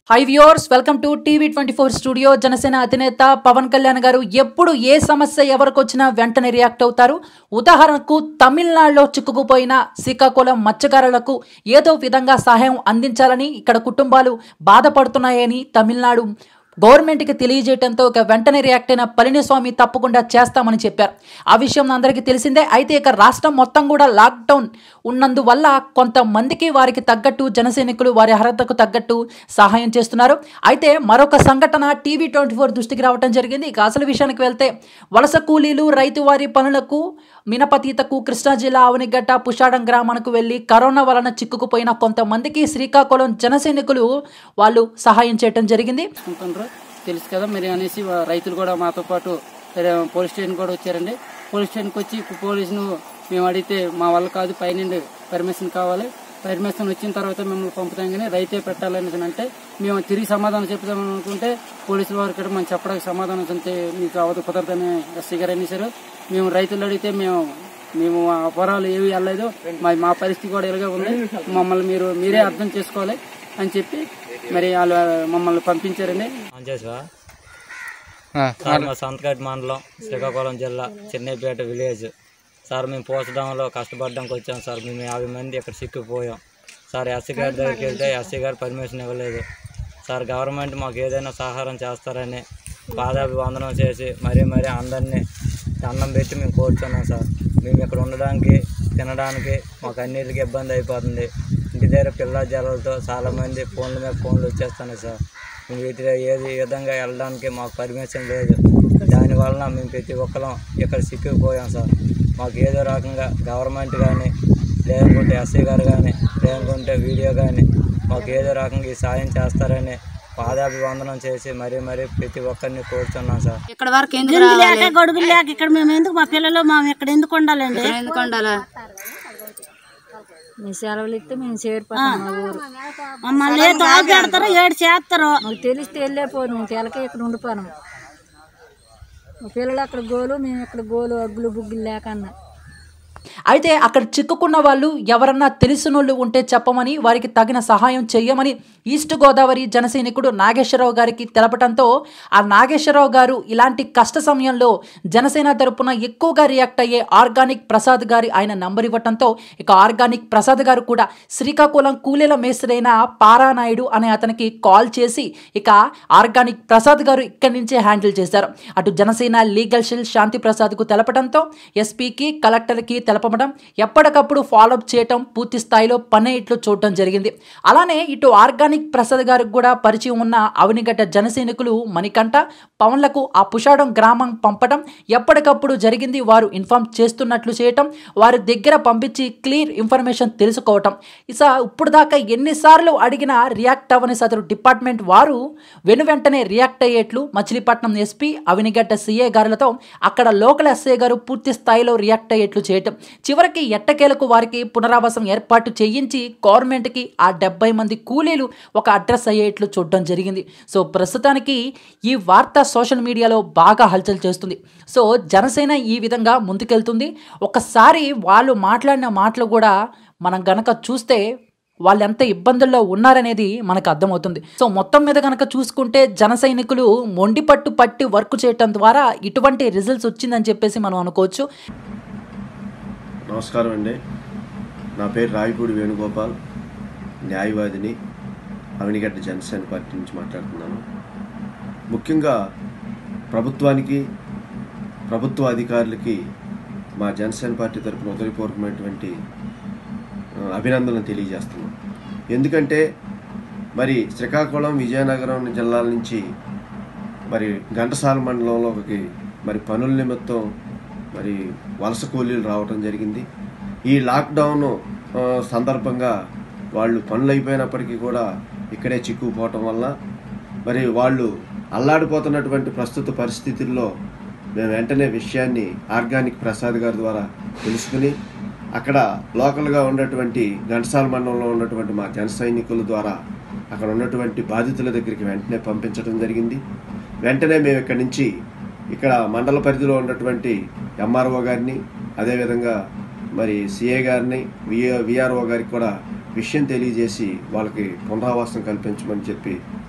high viewers welcome to TV twenty four studio Janasena అధినేత పవన్ కళ్యాణ్ గారు ఎప్పుడు ఏ సమస్య ఎవరికి వచ్చినా వెంటనే రియాక్ట్ అవుతారు ఉదాహరణకు తమిళనాడులో చిక్కుకుపోయిన శ్రీకాకుళం మత్స్యకారులకు ఏదో విధంగా సహాయం అందించాలని ఇక్కడ కుటుంబాలు బాధపడుతున్నాయని తమిళనాడు గవర్నమెంట్కి తెలియజేయడంతో ఇక వెంటనే రియాక్ట్ అయిన పళనిస్వామి తప్పకుండా చేస్తామని చెప్పారు ఆ విషయం అందరికీ తెలిసిందే అయితే ఇక రాష్ట్రం మొత్తం కూడా లాక్డౌన్ ఉన్నందువల్ల కొంతమందికి వారికి తగ్గట్టు జనసైనికులు వారి అర్హతకు తగ్గట్టు సహాయం చేస్తున్నారు అయితే మరొక సంఘటన టీవీ ట్వంటీ ఫోర్ దృష్టికి రావడం జరిగింది ఇక అసలు విషయానికి వెళ్తే వలస కూలీలు రైతువారి పనులకు మినపతీతకు కృష్ణా జిల్లా అవనిగడ్డ పుషాడం గ్రామానికి వెళ్ళి కరోనా వలన చిక్కుకుపోయిన కొంతమందికి శ్రీకాకుళం జనసైనికులు వాళ్ళు సహాయం చేయడం జరిగింది చేసుకుంటుండ్రు తెలుసు కదా మరి అనేసి వా- రైతులు కూడా మాతో పాటు మరి పోలీస్ స్టేషన్ కూడా వచ్చారండి పోలీస్ స్టేషన్కి వచ్చి పోలీసును మేము అడిగితే మా వల్ల కాదు పైనుండి పర్మిషన్ కావాలి పర్మిషన్ వచ్చిన తర్వాత మిమ్మల్ని పంపుతాం కానీ రైతే పెట్టాలని అంటే మేము తిరిగి సమాధానం చెప్తామని అనుకుంటే పోలీసుల వారు ఇక్కడ మనం చెప్పడానికి సమాధానం చెప్తే మీకు అవదు కుదరదని ఎస్సీ గారు అనేసారు మేము రైతులు అడిగితే మేము మేము ఆ పొరాలు ఏవి వెళ్ళలేదు మా మా పరిస్థితి కూడా ఇలాగే ఉంది మమ్మల్ని మీరు మీరే అర్థం చేసుకోవాలి అని చెప్పి మరి వాళ్ళు మమ్మల్ని పంపించారండి అంచేసా సార్ మా సంతకాటి మండలం శ్రీకాకుళం జిల్లా చెన్నైపేట విలేజ్ సార్ మేము పోసడంలో కష్టపడడానికి వచ్చాం సార్ మేము యాభై మంది ఇక్కడ సిక్కిపోయాం సార్ ఎస్సీ గారి దగ్గరికి వెళ్తే ఎస్సీ గారు పర్మిషన్ ఇవ్వలేదు సార్ గవర్నమెంట్ మాకు ఏదైనా సహాయం చేస్తారని పాదాభివందనం చేసి మరీ మరీ అందరినీ దండం పెట్టి మేము కోరుతున్నాం సార్ మేము ఇక్కడ ఉండడానికి తినడానికి మాకు అన్నిటికీ ఇబ్బంది అయిపోతుంది ఇంటి దగ్గర పిల్ల జల్లలతో చాలామంది ఫోన్ల మీద ఫోన్లు వచ్చేస్తున్నాయి సార్ మేము వీటిలో ఏది విధంగా వెళ్ళడానికి మాకు పర్మిషన్ లేదు దానివలన మేము ప్రతి ఒక్కరం ఇక్కడ సిక్కిపోయాం సార్ మాకు ఏదో రకంగా గవర్నమెంట్ కానీ లేకుంటే ఎస్ఐ గారు కానీ లేకుంటే వీడియో కానీ మాకు ఏదో రకంగా ఈ సాయం చేస్తారని పాదాభివందనం చేసి మరీ మరీ ప్రతి ఒక్కరిని కోరుతున్నాం సార్ ఇక్కడ వరకు ఎందుకు ఇల్లు లేక గొడుగులు లేక ఇక్కడ మేము ఎందుకు మా పిల్లలు మేము ఇక్కడ ఎందుకు ఉండాలండి ఎందుకు ఉండాలా మీ సెలవులు ఇస్తే మేము చేరిపోతాం మా ఊరు మమ్మల్ని తాగు పెడతారు ఏడు చేస్తారు మాకు తెలిస్తే వెళ్ళిపోను తెలకే ఇక్కడ ఉండిపోను మా పిల్లలు అక్కడ గోలు మేము ఇక్కడ గోలు అగ్గులు బుగ్గులు లేకన్నా అయితే అక్కడ చిక్కుకున్న వాళ్ళు ఎవరన్నా తెలిసినోళ్ళు ఉంటే చెప్పమని వారికి తగిన సహాయం చెయ్యమని ఈస్ట్ గోదావరి జనసైనికుడు నాగేశ్వరరావు గారికి తెలపడంతో ఆ నాగేశ్వరరావు గారు ఇలాంటి కష్ట సమయంలో జనసేన తరపున ఎక్కువగా రియాక్ట్ అయ్యే ఆర్గానిక్ ప్రసాద్ గారి ఆయన నంబర్ ఇవ్వటంతో ఇక ఆర్గానిక్ ప్రసాద్ గారు కూడా శ్రీకాకుళం కూలీల మేస్త్రైన పారానాయుడు అనే అతనికి కాల్ చేసి ఇక ఆర్గానిక్ ప్రసాద్ గారు ఇక్కడి నుంచే హ్యాండిల్ చేశారు అటు జనసేన లీగల్ షెల్ శాంతి ప్రసాద్కు తెలపడంతో ఎస్పీకి కలెక్టర్కి తెలపడం ఎప్పటికప్పుడు ఫాలోఅప్ చేయటం పూర్తి స్థాయిలో పని ఇట్లు చూడటం జరిగింది అలానే ఇటు ఆర్గానిక్ ప్రసాద్ గారికి కూడా పరిచయం ఉన్న అవనిగడ్డ జనసైనికులు మణికంఠ పవన్లకు ఆ పుషాడం గ్రామం పంపడం ఎప్పటికప్పుడు జరిగింది వారు ఇన్ఫార్మ్ చేస్తున్నట్లు చేయటం వారి దగ్గర పంపించి క్లియర్ ఇన్ఫర్మేషన్ తెలుసుకోవటం ఇస ఇప్పుడు దాకా ఎన్నిసార్లు అడిగినా రియాక్ట్ అవ్వని సదరు డిపార్ట్మెంట్ వారు వెను వెంటనే రియాక్ట్ అయ్యేట్లు మచిలీపట్నం ఎస్పీ అవినిగడ్డ సీఏ గారులతో అక్కడ లోకల్ ఎస్ఐ గారు పూర్తి స్థాయిలో రియాక్ట్ అయ్యేట్లు చేయటం చివరికి ఎట్టకేలకు వారికి పునరావాసం ఏర్పాటు చేయించి గవర్నమెంట్కి ఆ డెబ్బై మంది కూలీలు ఒక అడ్రస్ అయ్యేట్లు చూడడం జరిగింది సో ప్రస్తుతానికి ఈ వార్త సోషల్ మీడియాలో బాగా హల్చల్ చేస్తుంది సో జనసేన ఈ విధంగా ముందుకెళ్తుంది ఒకసారి వాళ్ళు మాట్లాడిన మాటలు కూడా మనం గనక చూస్తే వాళ్ళు ఎంత ఇబ్బందుల్లో ఉన్నారనేది మనకు అర్థమవుతుంది సో మొత్తం మీద కనుక చూసుకుంటే జన సైనికులు మొండి పట్టు పట్టి వర్క్ చేయటం ద్వారా ఇటువంటి రిజల్ట్స్ వచ్చిందని చెప్పేసి మనం అనుకోవచ్చు నమస్కారం అండి నా పేరు రావిపూడి వేణుగోపాల్ న్యాయవాదిని అవినిగడ్డ జనసేన పార్టీ నుంచి మాట్లాడుతున్నాను ముఖ్యంగా ప్రభుత్వానికి ప్రభుత్వ అధికారులకి మా జనసేన పార్టీ తరపున హృదయపూర్వకమైనటువంటి ఆ, అభినందనలు తెలియజేస్తున్నాం ఎందుకంటే మరి శ్రీకాకుళం విజయనగరం జిల్లాల నుంచి మరి ఘంటసాల మండలంలోకి మరి పనుల నిమిత్తం మరి వలస కూలీలు రావటం జరిగింది ఈ లాక్డౌన్ ఆ, సందర్భంగా వాళ్ళు పనులు అయిపోయినప్పటికీ కూడా ఇక్కడే చిక్కుకుపోవటం వల్ల మరి వాళ్ళు అల్లాడిపోతున్నటువంటి ప్రస్తుత పరిస్థితుల్లో మేము వెంటనే విషయాన్ని ఆర్గానిక్ ప్రసాద్ గారి ద్వారా తెలుసుకుని అక్కడ లోకల్గా ఉన్నటువంటి ఘంటసాల మండలంలో ఉన్నటువంటి మా జన సైనికుల ద్వారా అక్కడ ఉన్నటువంటి బాధితుల దగ్గరికి వెంటనే పంపించడం జరిగింది వెంటనే మేము ఇక్కడి నుంచి ఇక్కడ మండల పరిధిలో ఉన్నటువంటి ఎంఆర్ఓ గారిని అదేవిధంగా మరి సిఏ గారిని విఆర్ విఆర్ఓ గారికి కూడా విషయం తెలియజేసి వాళ్ళకి పునరావాసం కల్పించమని చెప్పి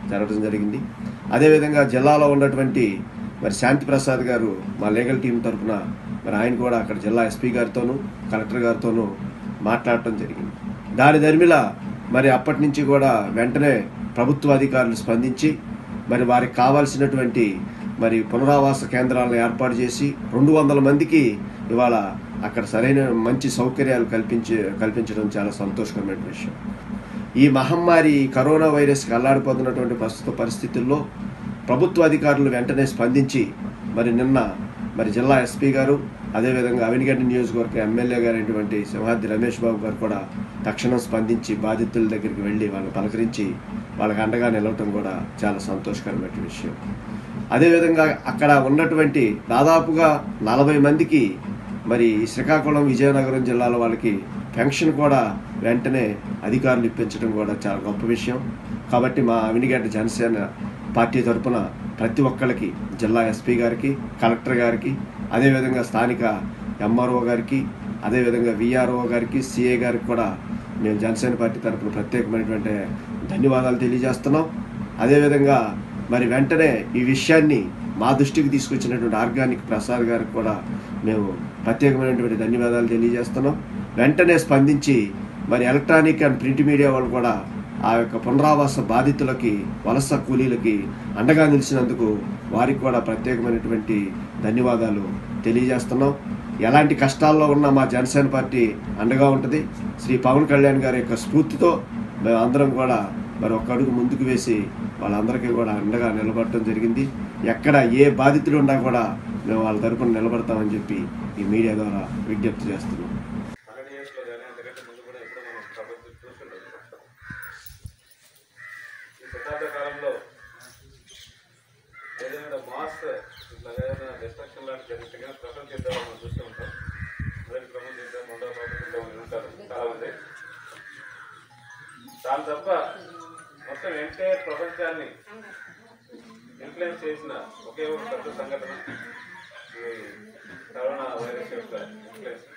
జరగడం జరిగింది అదేవిధంగా జిల్లాలో ఉన్నటువంటి మరి శాంతి ప్రసాద్ గారు మా లీగల్ టీం తరఫున మరి ఆయన కూడా అక్కడ జిల్లా ఎస్పీ గారితోనూ కలెక్టర్ గారితోనూ మాట్లాడటం జరిగింది దాని ధర్మిల మరి అప్పటి నుంచి కూడా వెంటనే ప్రభుత్వ అధికారులు స్పందించి మరి వారికి కావాల్సినటువంటి మరి పునరావాస కేంద్రాలను ఏర్పాటు చేసి రెండు వందల మందికి ఇవాళ అక్కడ సరైన మంచి సౌకర్యాలు కల్పించి కల్పించడం చాలా సంతోషకరమైన విషయం ఈ మహమ్మారి కరోనా వైరస్కి అల్లాడిపోతున్నటువంటి ప్రస్తుత పరిస్థితుల్లో ప్రభుత్వ అధికారులు వెంటనే స్పందించి మరి నిన్న మరి జిల్లా ఎస్పీ గారు అదేవిధంగా అవినిగడ్డ నియోజకవర్గ ఎమ్మెల్యే గారైనటువంటి సింహాద్రి రమేష్ బాబు గారు కూడా తక్షణం స్పందించి బాధితుల దగ్గరికి వెళ్ళి వాళ్ళని పలకరించి వాళ్ళకి అండగా నిలవటం కూడా చాలా సంతోషకరమైన విషయం అదేవిధంగా అక్కడ ఉన్నటువంటి దాదాపుగా నలభై మందికి మరి శ్రీకాకుళం విజయనగరం జిల్లాల వాళ్ళకి పెన్షన్ కూడా వెంటనే అధికారులు ఇప్పించడం కూడా చాలా గొప్ప విషయం కాబట్టి మా అవినిగడ్డ జనసేన పార్టీ తరపున ప్రతి ఒక్కరికి జిల్లా ఎస్పీ గారికి కలెక్టర్ గారికి అదేవిధంగా స్థానిక ఎంఆర్ఓ గారికి అదేవిధంగా విఆర్ఓ గారికి సిఏ గారికి కూడా మేము జనసేన పార్టీ తరపున ప్రత్యేకమైనటువంటి ధన్యవాదాలు తెలియజేస్తున్నాం అదేవిధంగా మరి వెంటనే ఈ విషయాన్ని మా దృష్టికి తీసుకొచ్చినటువంటి ఆర్గానిక్ ప్రసాద్ గారికి కూడా మేము ప్రత్యేకమైనటువంటి ధన్యవాదాలు తెలియజేస్తున్నాం వెంటనే స్పందించి మరి ఎలక్ట్రానిక్ అండ్ ప్రింట్ మీడియా వాళ్ళు కూడా ఆ యొక్క పునరావాస బాధితులకి వలస కూలీలకి అండగా నిలిచినందుకు వారికి కూడా ప్రత్యేకమైనటువంటి ధన్యవాదాలు తెలియజేస్తున్నాం ఎలాంటి కష్టాల్లో ఉన్న మా జనసేన పార్టీ అండగా ఉంటుంది శ్రీ పవన్ కళ్యాణ్ గారి యొక్క స్ఫూర్తితో మేము అందరం కూడా మరి ఒక్క అడుగు ముందుకు వేసి వాళ్ళందరికీ కూడా అండగా నిలబడటం జరిగింది ఎక్కడ ఏ బాధితులు ఉన్నా కూడా మేము వాళ్ళ తరపున నిలబడతామని చెప్పి ఈ మీడియా ద్వారా విజ్ఞప్తి చేస్తున్నాం ఈ శతాబ్ద కాలంలో ఏదైనా మాస్ ఇట్లా ఏదైనా డిస్ట్రక్షన్ లాంటి జరిగితే కానీ ప్రపంచ యుద్ధాలు మనం చూస్తూ ఉంటాం మొదటి ప్రపంచ యుద్ధం రెండవ ప్రపంచ యుద్ధం అని ఉంటారు చాలా మంది దాని తప్ప మొత్తం ఎంటైర్ ప్రపంచాన్ని ఇన్ఫ్లుయెన్స్ చేసిన ఒకే ఒక పెద్ద సంఘటన ఈ కరోనా వైరస్ యొక్క ఇన్ఫ్లుయెన్స్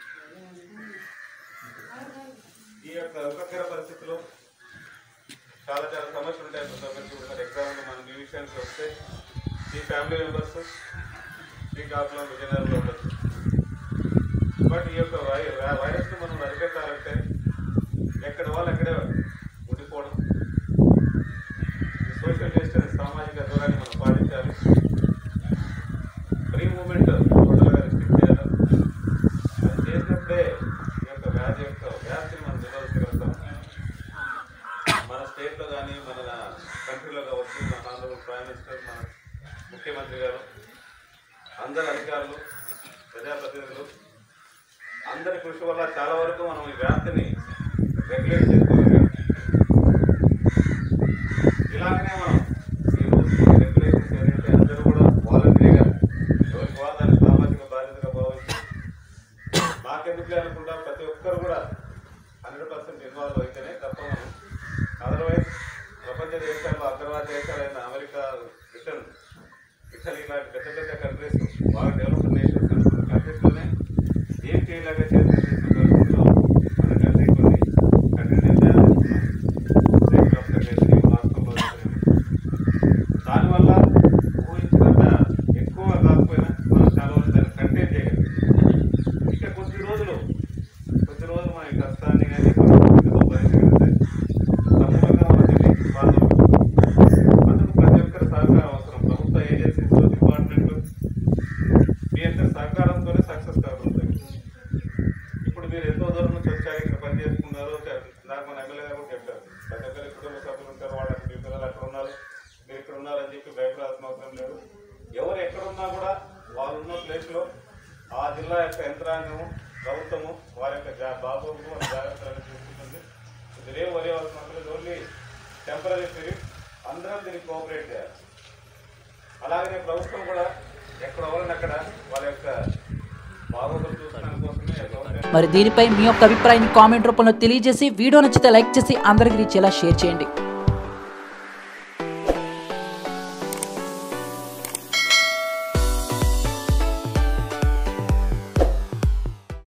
ఈ యొక్క విపత్కర పరిస్థితిలో చాలా చాలా సమస్యలు ఉంటాయి ప్రతి ఒక్కరికి ఇప్పుడు ఎగ్జాంపుల్ మన మీ విషయానికి వస్తే మీ ఫ్యామిలీ మెంబర్స్ శ్రీకాకుళం విజయనగరంలో ఉండొచ్చు బట్ ఈ యొక్క వై వైరస్ని మనం అరికట్టాలంటే ఎక్కడ వాళ్ళు ఎక్కడే ఉండిపోవడం సోషల్ డిస్టెన్స్ సామాజిక దూరాన్ని మనం పాటించాలి ఫ్రీ మూమెంట్ టోటల్గా రెస్ట్రిక్ట్ చేయాలి అది చేసినప్పుడే ఈ యొక్క వ్యాధి యొక్క వ్యాప్తిని మనం నిరోధించగలుగుతాం మన స్టేట్లో కానీ మన కంట్రీలో కావచ్చు మన ఆంధ్రప్రదేశ్ ప్రైమ్ మినిస్టర్ మన ముఖ్యమంత్రి గారు అందరు అధికారులు ప్రజాప్రతినిధులు అందరి కృషి వల్ల చాలా వరకు మనం ఈ వ్యాప్తిని రెగ్యులేట్ చేసుకోగలిగాం ఇలాగనే మనం ఈ రెగ్యులేషన్స్ ఏంటంటే అందరూ కూడా వాలంటరీగా ఎవరికి వాళ్ళు దాన్ని సామాజిక బాధ్యతగా భావించి మాకెందుకు అనుకుంటా ప్రతి ఒక్కరు కూడా హండ్రెడ్ పర్సెంట్ ఇన్వాల్వ్ అయితేనే తప్ప మనం అదర్వైజ్ ప్రపంచ దేశాల్లో అగ్రవాద దేశాలైన అమెరికా బ్రిటన్ ఇటలీ లాంటి పెద్ద పెద్ద కంట్రీస్ బాగా డెవలప్డ్ నేషన్స్ అనుకున్న కంట్రీస్లోనే ఏం చేయలేక చేసిన పరిస్థితుల్లో మన కంట్రీ కొన్ని కంట్రీ నిర్ణయాలు తీసుకున్నాం రేట్ ఆఫ్ కంట్రీ వాస్తవంలో దానివల్ల ఊహించినంత ఎక్కువ కాకపోయినా మనం చాలా వరకు దాన్ని కంటైన్ చేయగలిగాం ఇక కొద్ది రోజులు కొద్ది రోజులు మన ఈ కష్టాన్ని కానీ భరించగలిగితే సమూలంగా మనం దీన్ని బాధలు అందుకు ప్రతి ఒక్కరి సహకారం అవసరం ప్రభుత్వ ఏజెన్సీస్ డిపార్ట్మెంట్లు మీ అందరి సహకారంతోనే సక్సెస్ కాబోతుంది ఇప్పుడు మీరు ఎంతో దూరం నుంచి వచ్చారు ఇక్కడ పని చేసుకున్నారు నాకు మన ఎమ్మెల్యే గారు కూడా చెప్పారు ప్రతి ఒక్కరి కుటుంబ సభ్యులు ఉంటారు వాళ్ళకి మీ పిల్లలు అక్కడ ఉన్నారు మీరు ఇక్కడ ఉన్నారని చెప్పి భయపడాల్సిన అవసరం లేదు ఎవరు ఎక్కడున్నా కూడా వాళ్ళు ఉన్న ప్లేస్లో ఆ జిల్లా యొక్క యంత్రాంగము ప్రభుత్వము వారి యొక్క జా బాగోగులు వారి జాగ్రత్తలను చూసుకుంటుంది మీరేం వరి అవసరం లేదు ఓన్లీ టెంపరీ పీరియడ్ అందరం దీనికి కోఆపరేట్ చేయాలి అలాగనే ప్రభుత్వం కూడా ఎక్కడ వాళ్ళని అక్కడ వాళ్ళ యొక్క బాగోగులు చూసుకోవడం కోసమే గవర్నమెంట్ మరి దీనిపై మీ యొక్క అభిప్రాయాన్ని కామెంట్ రూపంలో తెలియజేసి వీడియో నచ్చితే లైక్ చేసి అందరికి రీచ్ చేలా షేర్ చేయండి